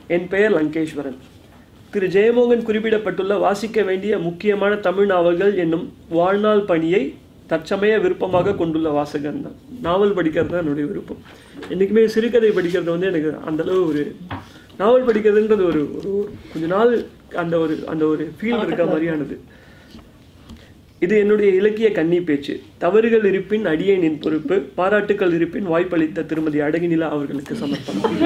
என் பெயர் லங்கேஸ்வரன் திரு ஜெயமோகன் குறிப்பிடப்பட்டுள்ள வாசிக்க வேண்டிய முக்கியமான தமிழ் நாவல்கள் என்னும் வாழ்நாள் பணியை தற்சமய விருப்பமாக கொண்டுள்ள வாசகன் தான் நாவல் படிக்கிறது தான் என்னுடைய விருப்பம் என்றைக்குமே சிறுகதை படிக்கிறது வந்து எனக்கு அந்த அளவு ஒரு நாவல் படிக்கிறதுன்றது ஒரு ஒரு கொஞ்ச நாள் அந்த ஒரு அந்த ஒரு ஃபீல் இருக்க மாதிரியானது இது என்னுடைய இலக்கிய கன்னி பேச்சு தவறுகள் இருப்பின் அடியே நின் பொறுப்பு பாராட்டுக்கள் இருப்பின் வாய்ப்பளித்த திருமதி அழகினிலா அவர்களுக்கு சமர்ப்பணம்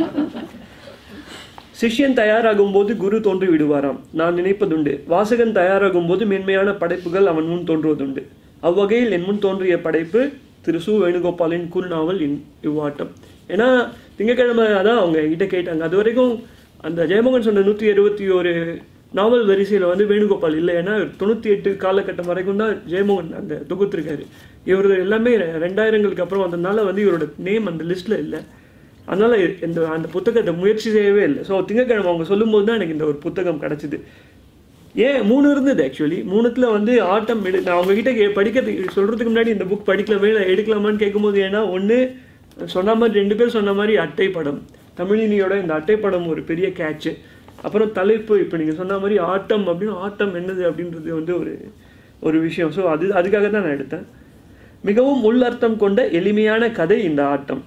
சிஷ்யன் தயாராகும் போது குரு தோன்றி விடுவாராம் நான் நினைப்பதுண்டு வாசகன் தயாராகும் போது மென்மையான படைப்புகள் அவன் முன் தோன்றுவதுண்டு அவ்வகையில் என் முன் தோன்றிய படைப்பு திரு சு வேணுகோபாலின் குறுநாவல் இன் இவ்வாட்டம் ஏன்னா திங்கக்கிழமை அதான் அவங்க கிட்ட கேட்டாங்க அது வரைக்கும் அந்த ஜெயமோகன் சொன்ன நூற்றி இருபத்தி ஒரு நாவல் வரிசையில் வந்து வேணுகோபால் இல்லை ஏன்னா தொண்ணூற்றி எட்டு காலகட்டம் வரைக்கும் தான் ஜெயமோகன் அந்த தொகுத்திருக்காரு இவர் எல்லாமே ரெண்டாயிரங்களுக்கு அப்புறம் வந்ததுனால வந்து இவரோட நேம் அந்த லிஸ்ட்டில் இல்லை அதனால இந்த அந்த புத்தகத்தை முயற்சி செய்யவே இல்லை ஸோ திங்கக்கிழமை அவங்க சொல்லும்போது தான் எனக்கு இந்த ஒரு புத்தகம் கிடச்சிது ஏன் மூணு இருந்தது ஆக்சுவலி மூணுத்துல வந்து ஆட்டம் எடு நான் அவங்க கிட்ட கே- படிக்கிறதுக்கு சொல்றதுக்கு முன்னாடி இந்த புக் படிக்கலாமே இல்லை எடுக்கலாமான்னு கேட்கும்போது ஏன்னா ஒன்று சொன்ன மாதிரி ரெண்டு பேர் சொன்ன மாதிரி அட்டை படம் தமிழினியோட இந்த அட்டை படம் ஒரு பெரிய கேட்சு அப்புறம் தலைப்பு இப்போ நீங்கள் சொன்ன மாதிரி ஆட்டம் அப்படின்னு ஆட்டம் என்னது அப்படின்றது வந்து ஒரு ஒரு விஷயம் ஸோ அது அதுக்காக தான் நான் எடுத்தேன் மிகவும் உள்ளர்த்தம் கொண்ட எளிமையான கதை இந்த ஆட்டம்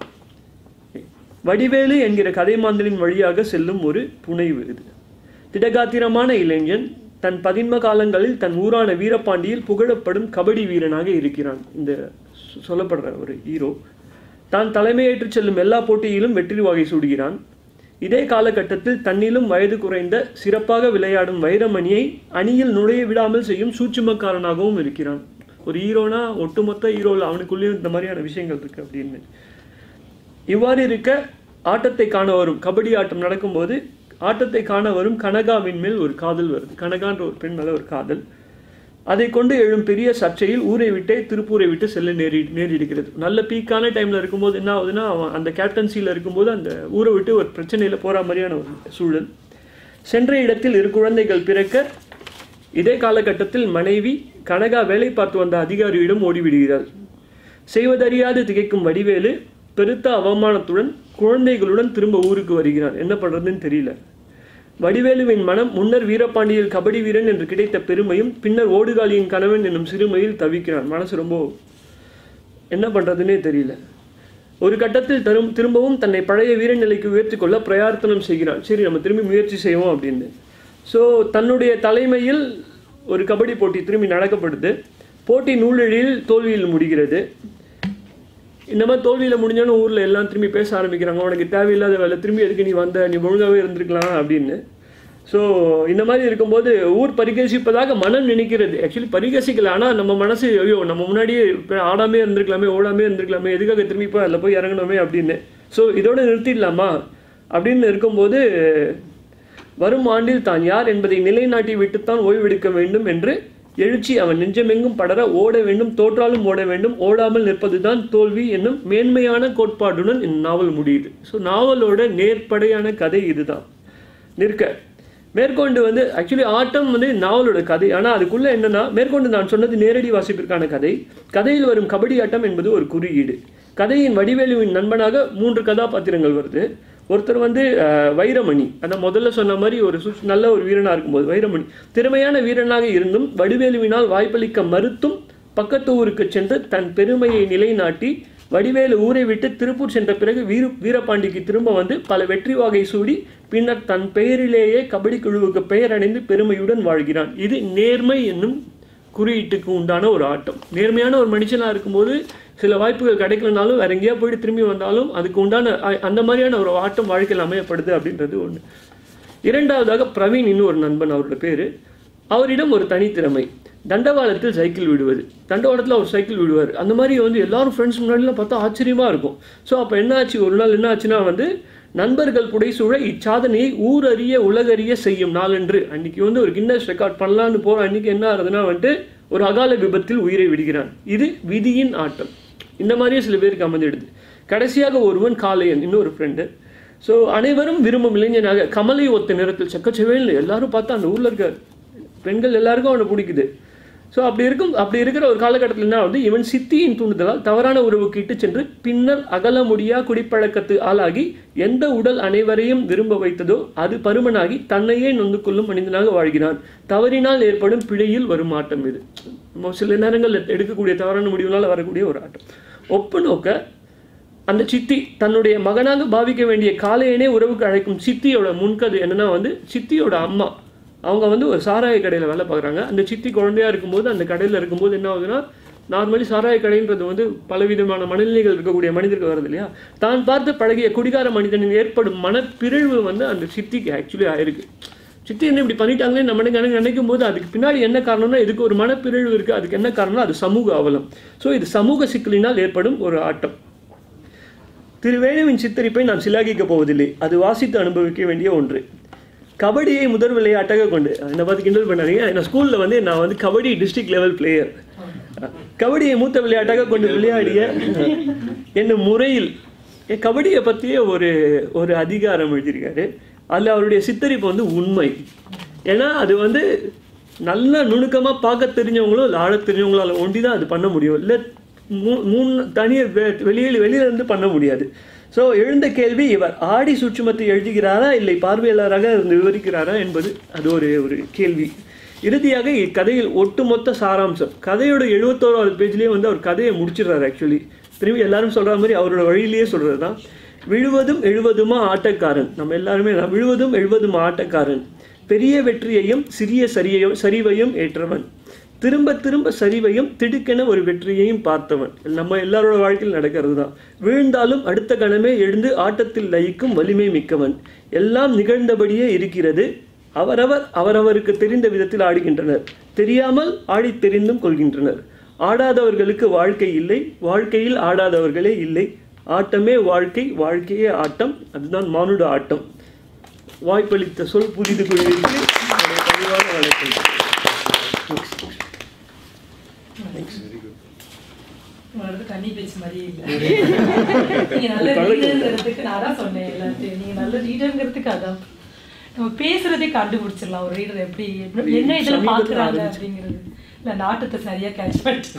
வடிவேலு என்கிற கதை மாந்தரின் வழியாக செல்லும் ஒரு புனைவு இது திடகாத்திரமான இளைஞன் தன் பதின்ம காலங்களில் தன் ஊரான வீரபாண்டியில் புகழப்படும் கபடி வீரனாக இருக்கிறான் இந்த சொ- சொல்லப்படுற ஒரு ஹீரோ தான் தலைமையேற்று செல்லும் எல்லா போட்டியிலும் வெற்றி வாகை சூடுகிறான் இதே காலகட்டத்தில் தன்னிலும் வயது குறைந்த சிறப்பாக விளையாடும் வைரமணியை அணியில் நுழைய விடாமல் செய்யும் சூட்சுமக்காரனாகவும் இருக்கிறான் ஒரு ஹீரோனா ஒட்டுமொத்த ஹீரோவில் அவனுக்குள்ளேயும் இந்த மாதிரியான விஷயங்கள் இருக்கு அப்படின்னு இவ்வாறு இருக்க ஆட்டத்தை காண வரும் கபடி ஆட்டம் நடக்கும்போது ஆட்டத்தை காண வரும் கனகாவின் மேல் ஒரு காதல் வருது கனகான்ற ஒரு பெண் மேல ஒரு காதல் அதை கொண்டு எழும் பெரிய சர்ச்சையில் ஊரை விட்டே திருப்பூரை விட்டு செல்ல நேரி நேரிடுகிறது நல்ல பீக்கான டைம்ல இருக்கும்போது என்ன ஆகுதுன்னா அவன் அந்த கேப்டன்சியில் இருக்கும்போது அந்த ஊரை விட்டு ஒரு பிரச்சனையில போற மாதிரியான ஒரு சூழல் சென்ற இடத்தில் இரு குழந்தைகள் பிறக்க இதே காலகட்டத்தில் மனைவி கனகா வேலை பார்த்து வந்த அதிகாரியிடம் ஓடிவிடுகிறாள் செய்வதறியாது திகைக்கும் வடிவேலு பெருத்த அவமானத்துடன் குழந்தைகளுடன் திரும்ப ஊருக்கு வருகிறான் என்ன பண்றதுன்னு தெரியல வடிவேலுவின் மனம் முன்னர் வீரபாண்டியில் கபடி வீரன் என்று கிடைத்த பெருமையும் பின்னர் ஓடுகாலியின் கணவன் என்னும் சிறுமையில் தவிக்கிறான் மனசு ரொம்ப என்ன பண்றதுன்னே தெரியல ஒரு கட்டத்தில் தரும் திரும்பவும் தன்னை பழைய வீர நிலைக்கு உயர்த்தி கொள்ள பிரயார்த்தனம் செய்கிறான் சரி நம்ம திரும்பி முயற்சி செய்வோம் அப்படின்னு ஸோ தன்னுடைய தலைமையில் ஒரு கபடி போட்டி திரும்பி நடக்கப்படுது போட்டி நூலிழையில் தோல்வியில் முடிகிறது இந்த மாதிரி தோல்வியில் முடிஞ்சாலும் ஊரில் எல்லாம் திரும்பி பேச ஆரம்பிக்கிறாங்க உனக்கு தேவையில்லாத வேலை திரும்பி எதுக்கு நீ வந்த நீ ஒழுங்காகவே இருந்திருக்கலாம் அப்படின்னு ஸோ இந்த மாதிரி இருக்கும்போது ஊர் பரிகசிப்பதாக மனம் நினைக்கிறது ஆக்சுவலி பரிகசிக்கல ஆனால் நம்ம மனசு ஐயோ நம்ம முன்னாடியே இப்ப ஆடாமே இருந்திருக்கலாமே ஓடாமே இருந்திருக்கலாமே எதுக்காக திரும்பி போய் அதில் போய் இறங்கணுமே அப்படின்னு ஸோ இதோட நிறுத்திடலாமா அப்படின்னு இருக்கும்போது வரும் ஆண்டில் தான் யார் என்பதை நிலைநாட்டி விட்டுத்தான் ஓய்வெடுக்க வேண்டும் என்று எழுச்சி அவன் நெஞ்சமெங்கும் படர ஓட வேண்டும் தோற்றாலும் ஓட வேண்டும் ஓடாமல் நிற்பதுதான் தோல்வி என்னும் மேன்மையான கோட்பாடுடன் இந்த நாவல் முடியுது ஸோ நாவலோட நேர்படையான கதை இதுதான் நிற்க மேற்கொண்டு வந்து ஆக்சுவலி ஆட்டம் வந்து நாவலோட கதை ஆனால் அதுக்குள்ள என்னன்னா மேற்கொண்டு நான் சொன்னது நேரடி வாசிப்பிற்கான கதை கதையில் வரும் கபடி ஆட்டம் என்பது ஒரு குறியீடு கதையின் வடிவேலுவின் நண்பனாக மூன்று கதாபாத்திரங்கள் வருது ஒருத்தர் வந்து அஹ், வைரமணி அந்த முதல்ல சொன்ன மாதிரி ஒரு சு நல்ல ஒரு வீரனாக இருக்கும்போது வைரமணி திறமையான வீரனாக இருந்தும் வடிவேலுவினால் வாய்ப்பளிக்க மறுத்தும் பக்கத்து ஊருக்கு சென்று தன் பெருமையை நிலைநாட்டி வடிவேலு ஊரை விட்டு திருப்பூர் சென்ற பிறகு வீர வீரபாண்டிக்கு திரும்ப வந்து பல வெற்றி வாகை சூடி பின்னர் தன் பெயரிலேயே கபடி குழுவுக்கு பெயர் அடைந்து பெருமையுடன் வாழ்கிறான் இது நேர்மை என்னும் குறியீட்டுக்கு உண்டான ஒரு ஆட்டம் நேர்மையான ஒரு மனுஷனாக இருக்கும்போது சில வாய்ப்புகள் கிடைக்கலனாலும் வேற எங்கேயா போயிட்டு திரும்பி வந்தாலும் அதுக்கு உண்டான அ- அந்த மாதிரியான ஒரு ஆட்டம் வாழ்க்கையில் அமையப்படுது அப்படின்றது ஒன்று இரண்டாவதாக பிரவீன் இன்னும் ஒரு நண்பன் அவரோட பேர் அவரிடம் ஒரு தனித்திறமை தண்டவாளத்தில் சைக்கிள் விடுவது தண்டவாளத்தில் அவர் சைக்கிள் விடுவார் அந்த மாதிரி வந்து எல்லாரும் ஃப்ரெண்ட்ஸ் முன்னாடிலாம் பார்த்தா ஆச்சரியமாக இருக்கும் ஸோ அப்போ என்ன ஆச்சு ஒரு நாள் என்ன ஆச்சுன்னா வந்து நண்பர்கள் புடைசூழ இச்சாதனையை ஊரறிய உலகறிய செய்யும் நாளன்று அன்னைக்கு வந்து ஒரு கின்னஸ் ரெக்கார்ட் பண்ணலான்னு போகிற அன்னைக்கு என்ன ஆகுதுன்னா வந்துட்டு ஒரு அகால விபத்தில் உயிரை விடுகிறான் இது விதியின் ஆட்டம் இந்த மாதிரியே சில பேருக்கு அமைஞ்சிடுது கடைசியாக ஒருவன் காளையன் இன்னொரு ஃப்ரெண்டு ஸோ அனைவரும் விரும்பும் இளைஞனாக கமலை ஒத்த நிறத்தில் செக்கச்செவேல் எல்லாரும் பார்த்தா அந்த ஊரில் இருக்க பெண்கள் எல்லாருக்கும் அவனை பிடிக்குது ஸோ அப்படி இருக்கும் அப்படி இருக்கிற ஒரு காலகட்டத்தில் என்ன வந்து இவன் சித்தியின் தூண்டுதலால் தவறான உறவுக்கு இட்டு சென்று பின்னர் அகல முடியா குடிப்பழக்கத்து ஆளாகி எந்த உடல் அனைவரையும் விரும்ப வைத்ததோ அது பருமனாகி தன்னையே நொந்து கொள்ளும் மனிதனாக வாழ்கிறான் தவறினால் ஏற்படும் பிழையில் வரும் ஆட்டம் இது நம்ம சில நேரங்கள் எடுக்கக்கூடிய தவறான முடிவுனால வரக்கூடிய ஒரு ஆட்டம் ஒப்பு நோக்க அந்த சித்தி தன்னுடைய மகனாக பாவிக்க வேண்டிய காளையனே உறவுக்கு அழைக்கும் சித்தியோட முன்கது என்னன்னா வந்து சித்தியோட அம்மா அவங்க வந்து ஒரு சாராய கடையில் வேலை பார்க்குறாங்க அந்த சித்தி குழந்தையா இருக்கும்போது அந்த கடையில் இருக்கும்போது என்ன ஆகுதுன்னா நார்மலி சாராய கடைன்றது வந்து பலவிதமான மனநிலைகள் இருக்கக்கூடிய மனிதர்கள் வருது இல்லையா தான் பார்த்து பழகிய குடிகார மனிதனின் ஏற்படும் மனப்பிறழ்வு வந்து அந்த சித்திக்கு ஆக்சுவலி ஆயிருக்கு சித்தி என்ன இப்படி பண்ணிட்டாங்களே நம்ம நினைக்க நினைக்கும் போது அதுக்கு பின்னாடி என்ன காரணம்னா இதுக்கு ஒரு மனப்பிறழ்வு இருக்குது அதுக்கு என்ன காரணம்னா அது சமூக அவலம் ஸோ இது சமூக சிக்கலினால் ஏற்படும் ஒரு ஆட்டம் திரு வேணுவின் சித்தரிப்பை நான் சிலாகிக்கப் போவதில்லை அது வாசித்து அனுபவிக்க வேண்டிய ஒன்று கபடியை முதல் விளையாட்டாக கொண்டு என்னை பார்த்து கிண்டல் பண்ணாதீங்க நான் ஸ்கூலில் வந்து நான் வந்து கபடி டிஸ்ட்ரிக்ட் லெவல் பிளேயர் கபடியை மூத்த விளையாட்டாக கொண்டு விளையாடிய என்னும் முறையில் என் கபடியை பற்றிய ஒரு ஒரு அதிகாரம் எழுதியிருக்காரு அதில் அவருடைய சித்தரிப்பு வந்து உண்மை ஏன்னா அது வந்து நல்ல நுணுக்கமாக பார்க்க தெரிஞ்சவங்களும் இல்லை ஆழ தெரிஞ்சவங்களால ஒண்டி தான் அது பண்ண முடியும் இல்லை மூ மூணு தனியாக வெளியில் வெளியில இருந்து பண்ண முடியாது ஸோ எழுந்த கேள்வி இவர் ஆடி சூட்சுமத்தை எழுதுகிறாரா இல்லை பார்வையாளராக இருந்து விவரிக்கிறாரா என்பது அது ஒரு ஒரு கேள்வி இறுதியாக இக்கதையில் ஒட்டுமொத்த சாராம்சம் கதையோட எழுபத்தோராவது பேஜ்லேயே வந்து அவர் கதையை முடிச்சிடுறாரு ஆக்சுவலி திரும்பி எல்லாரும் சொல்கிற மாதிரி அவரோட வழியிலேயே சொல்கிறது தான் விழுவதும் எழுவதுமா ஆட்டக்காரன் நம்ம எல்லாருமே தான் விழுவதும் எழுவதும் ஆட்டக்காரன் பெரிய வெற்றியையும் சிறிய சரியையும் சரிவையும் ஏற்றவன் திரும்ப திரும்ப சரிவையும் திடுக்கென ஒரு வெற்றியையும் பார்த்தவன் நம்ம எல்லாரோட வாழ்க்கையில் நடக்கிறது தான் வீழ்ந்தாலும் அடுத்த கணமே எழுந்து ஆட்டத்தில் லயிக்கும் வலிமை மிக்கவன் எல்லாம் நிகழ்ந்தபடியே இருக்கிறது அவரவர் அவரவருக்கு தெரிந்த விதத்தில் ஆடுகின்றனர் தெரியாமல் ஆடித் தெரிந்தும் கொள்கின்றனர் ஆடாதவர்களுக்கு வாழ்க்கை இல்லை வாழ்க்கையில் ஆடாதவர்களே இல்லை ஆட்டமே வாழ்க்கை வாழ்க்கையே ஆட்டம் அதுதான் மானுட ஆட்டம் வாய்ப்பளித்த சொல் புரிந்து கொள்வதற்கு என்னுடைய பணிவான வணக்கம் உங்களோடது கன்னி பேச்சு மாதிரியே இல்லை நீங்க நல்ல ரீடர்ங்கிறதுக்கு நான் தான் சொன்னேன் எல்லாத்தையும் நீங்க நல்ல ரீடர்ங்கிறதுக்கு அதான் நம்ம பேசுறதே கண்டுபிடிச்சிடலாம் ஒரு ரீடர் எப்படி என்ன இதுல சமீபத்துல பாக்குறாங்க ஆரம்பிச்சு. அப்படிங்கிறது இல்ல நாட்டத்தை சரியா கேட்ச் பண்ணிட்டு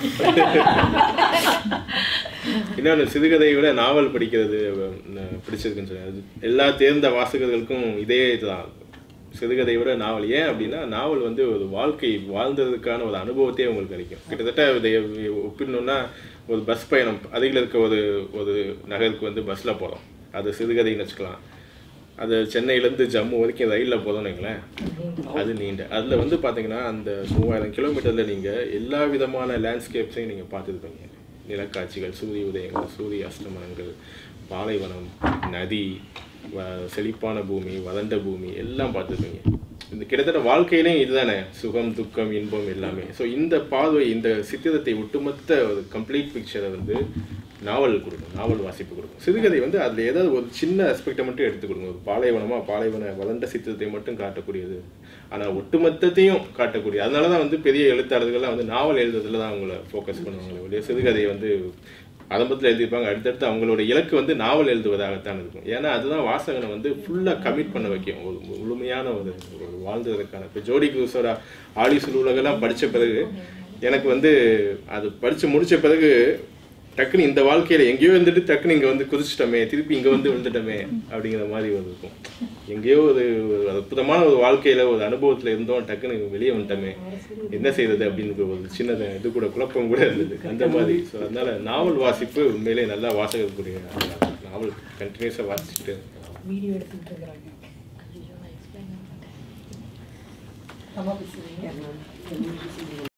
இன்னொன்று சிறுகதையை விட நாவல் படிக்கிறது அஹ், பிடிச்சிருக்குன்னு சொன்னேன் அது எல்லா தேர்ந்த வாசகர்களுக்கும் இதே இதுதான் சிறுகதையை விட நாவல் ஏன் அப்படின்னா நாவல் வந்து ஒரு வாழ்க்கை வாழ்ந்ததுக்கான ஒரு அனுபவத்தையே உங்களுக்கு கிடைக்கும் கிட்டத்தட்ட இதை ஒப்பிடணும்னா ஒரு பஸ் பயணம் அருகில் இருக்க ஒரு ஒரு நகருக்கு வந்து பஸ்ஸில் போகிறோம் அது சிறுகதைன்னு வச்சுக்கலாம் அது சென்னையிலேருந்து ஜம்மு வரைக்கும் ரயிலில் போகிறோம்னு வைங்களேன் அது நீண்ட அதில் வந்து பார்த்தீங்கன்னா அந்த மூவாயிரம் கிலோமீட்டரில் நீங்கள் எல்லா விதமான லேண்ட்ஸ்கேப்ஸையும் நீங்கள் பார்த்துருப்பீங்க நிலக்காட்சிகள் சூரிய உதயங்கள் சூரிய அஸ்தமனங்கள் பாலைவனம் நதி வ- செழிப்பான பூமி வறண்ட பூமி எல்லாம் பார்த்துருப்பீங்க இந்த கிட்டத்தட்ட வாழ்க்கையிலையும் இதுதானே சுகம் துக்கம் இன்பம் எல்லாமே ஸோ இந்த பார்வை இந்த சித்திரத்தை ஒட்டுமொத்த ஒரு கம்ப்ளீட் பிக்சரை வந்து நாவல் கொடுக்கும் நாவல் வாசிப்பு கொடுக்கும் சிறுகதை வந்து அதில் ஏதாவது ஒரு சின்ன அஸ்பெக்டை மட்டும் எடுத்து கொடுங்க ஒரு பாலைவனமா பாலைவன வளர்ந்த சித்திரத்தை மட்டும் காட்டக்கூடியது ஆனால் ஒட்டுமொத்தத்தையும் காட்டக்கூடிய அதனால தான் வந்து பெரிய எழுத்தாளர்கள்லாம் வந்து நாவல் எழுதுறதுல தான் அவங்கள ஃபோக்கஸ் பண்ணுவாங்களே ஒழிய சிறுகதையை வந்து ஆரம்பத்தில் எழுதியிருப்பாங்க அடுத்தடுத்து அவங்களோட இலக்கு வந்து நாவல் எழுதுவதாகத்தான் இருக்கும் ஏன்னா அதுதான் வாசகனை வந்து ஃபுல்லாக கமிட் பண்ண வைக்கும் ஒரு முழுமையான ஒரு ஒரு வாழ்ந்ததற்கான இப்போ ஜோடி குரூசோட ஆலிசுல் உலகெல்லாம் படித்த பிறகு எனக்கு வந்து அது படித்து முடித்த பிறகு டக்குன்னு இந்த வாழ்க்கையில எங்கேயோ இருந்துட்டு டக்குன்னு இங்க வந்து குதிச்சிட்டோமே திருப்பி இங்க வந்து விழுந்துட்டோமே அப்படிங்கிற மாதிரி ஒரு இருக்கும் எங்கேயோ ஒரு ஒரு அற்புதமான ஒரு வாழ்க்கையில ஒரு அனுபவத்துல இருந்தோம் டக்குன்னு வெளியே வந்துட்டோமே என்ன செய்யறது அப்படின்னு ஒரு சின்ன இது கூட குழப்பம் கூட இருந்தது அந்த மாதிரி ஸோ அதனால நாவல் வாசிப்பு உண்மையிலே நல்லா வாசகக்கூடிய நாவல் கண்டினியூஸாக வாசிச்சுட்டு வீடியோ எடுத்துக்கிட்டு இருக்கிறாங்க நம்ம பேசுறீங்க